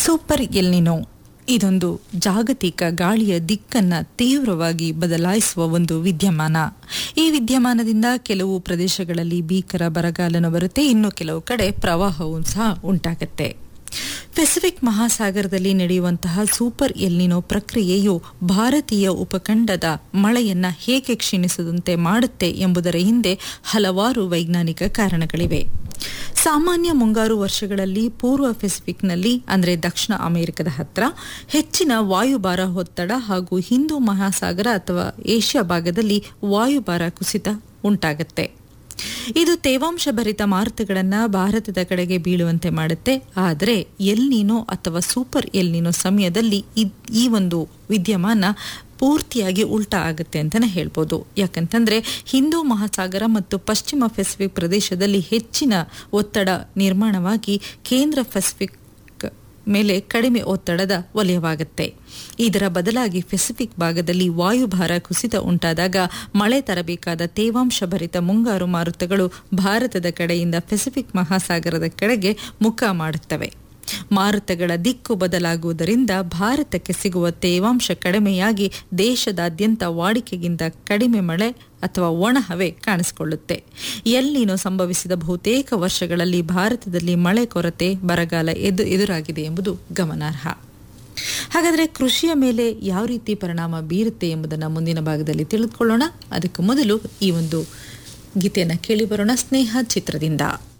super El Niño ಇದೊಂದು ಜಾಗತಿಕ ಗಾಳಿಯ ದಿಕ್ಕನ್ನ ತೀವ್ರವಾಗಿ ಬದಲಾಯಿಸುವ ಒಂದು ವಿದ್ಯಮಾನ ಈ ವಿದ್ಯಮಾನದಿಂದ ಕೆಲವು ಪ್ರದೇಶಗಳಲ್ಲಿ ಭೀಕರ ಬರಗಾಲನು ಬರುತ್ತೆ ಇನ್ನು ಕೆಲವು ಕಡೆ ಪ್ರವಾಹವೂ ಸಹ ಉಂಟಾಗುತ್ತೆ ಪೆಸಿಫಿಕ್ ಮಹಾಸಾಗರದಲ್ಲಿ ನಡೆಯುವಂತಹ ಸೂಪರ್ ಎಲ್ನಿನೋ ಪ್ರಕ್ರಿಯೆಯು ಭಾರತೀಯ ಉಪಖಂಡದ ಮಳೆಯನ್ನ ಹೇಗೆ ಕ್ಷೀಣಿಸದಂತೆ ಮಾಡುತ್ತೆ ಎಂಬುದರ ಹಿಂದೆ ಹಲವಾರು ವೈಜ್ಞಾನಿಕ ಕಾರಣಗಳಿವೆ ಸಾಮಾನ್ಯ ಮುಂಗಾರು ವರ್ಷಗಳಲ್ಲಿ ಪೂರ್ವ ಪೆಸಿಫಿಕ್ನಲ್ಲಿ ಅಂದರೆ ದಕ್ಷಿಣ ಅಮೆರಿಕದ ಹತ್ರ ಹೆಚ್ಚಿನ ವಾಯುಭಾರ ಒತ್ತಡ ಹಾಗೂ ಹಿಂದೂ ಮಹಾಸಾಗರ ಅಥವಾ ಏಷ್ಯಾ ಭಾಗದಲ್ಲಿ ವಾಯುಭಾರ ಕುಸಿತ ಉಂಟಾಗುತ್ತೆ ಇದು ತೇವಾಂಶ ಭರಿತ ಮಾರುತಗಳನ್ನು ಭಾರತದ ಕಡೆಗೆ ಬೀಳುವಂತೆ ಮಾಡುತ್ತೆ ಆದರೆ ಎಲ್ನಿನೋ ಅಥವಾ ಸೂಪರ್ ಎಲ್ನಿನೋ ಸಮಯದಲ್ಲಿ ಈ ಒಂದು ವಿದ್ಯಮಾನ ಪೂರ್ತಿಯಾಗಿ ಉಲ್ಟಾ ಆಗುತ್ತೆ ಅಂತಲೇ ಹೇಳ್ಬೋದು ಯಾಕಂತಂದ್ರೆ ಹಿಂದೂ ಮಹಾಸಾಗರ ಮತ್ತು ಪಶ್ಚಿಮ ಪೆಸಿಫಿಕ್ ಪ್ರದೇಶದಲ್ಲಿ ಹೆಚ್ಚಿನ ಒತ್ತಡ ನಿರ್ಮಾಣವಾಗಿ ಕೇಂದ್ರ ಪೆಸಿಫಿಕ್ ಮೇಲೆ ಕಡಿಮೆ ಒತ್ತಡದ ವಲಯವಾಗುತ್ತೆ ಇದರ ಬದಲಾಗಿ ಪೆಸಿಫಿಕ್ ಭಾಗದಲ್ಲಿ ವಾಯುಭಾರ ಕುಸಿತ ಉಂಟಾದಾಗ ಮಳೆ ತರಬೇಕಾದ ತೇವಾಂಶ ಭರಿತ ಮುಂಗಾರು ಮಾರುತಗಳು ಭಾರತದ ಕಡೆಯಿಂದ ಪೆಸಿಫಿಕ್ ಮಹಾಸಾಗರದ ಕಡೆಗೆ ಮುಖ ಮಾಡುತ್ತವೆ ಮಾರುತಗಳ ದಿಕ್ಕು ಬದಲಾಗುವುದರಿಂದ ಭಾರತಕ್ಕೆ ಸಿಗುವ ತೇವಾಂಶ ಕಡಿಮೆಯಾಗಿ ದೇಶದಾದ್ಯಂತ ವಾಡಿಕೆಗಿಂತ ಕಡಿಮೆ ಮಳೆ ಅಥವಾ ಒಣಹವೆ ಕಾಣಿಸಿಕೊಳ್ಳುತ್ತೆ ಎಲ್ಲಿನೋ ಸಂಭವಿಸಿದ ಬಹುತೇಕ ವರ್ಷಗಳಲ್ಲಿ ಭಾರತದಲ್ಲಿ ಮಳೆ ಕೊರತೆ ಬರಗಾಲ ಎದು ಎದುರಾಗಿದೆ ಎಂಬುದು ಗಮನಾರ್ಹ ಹಾಗಾದರೆ ಕೃಷಿಯ ಮೇಲೆ ಯಾವ ರೀತಿ ಪರಿಣಾಮ ಬೀರುತ್ತೆ ಎಂಬುದನ್ನು ಮುಂದಿನ ಭಾಗದಲ್ಲಿ ತಿಳಿದುಕೊಳ್ಳೋಣ ಅದಕ್ಕೂ ಮೊದಲು ಈ ಒಂದು ಗೀತೆಯನ್ನು ಕೇಳಿ ಬರೋಣ ಸ್ನೇಹ ಚಿತ್ರದಿಂದ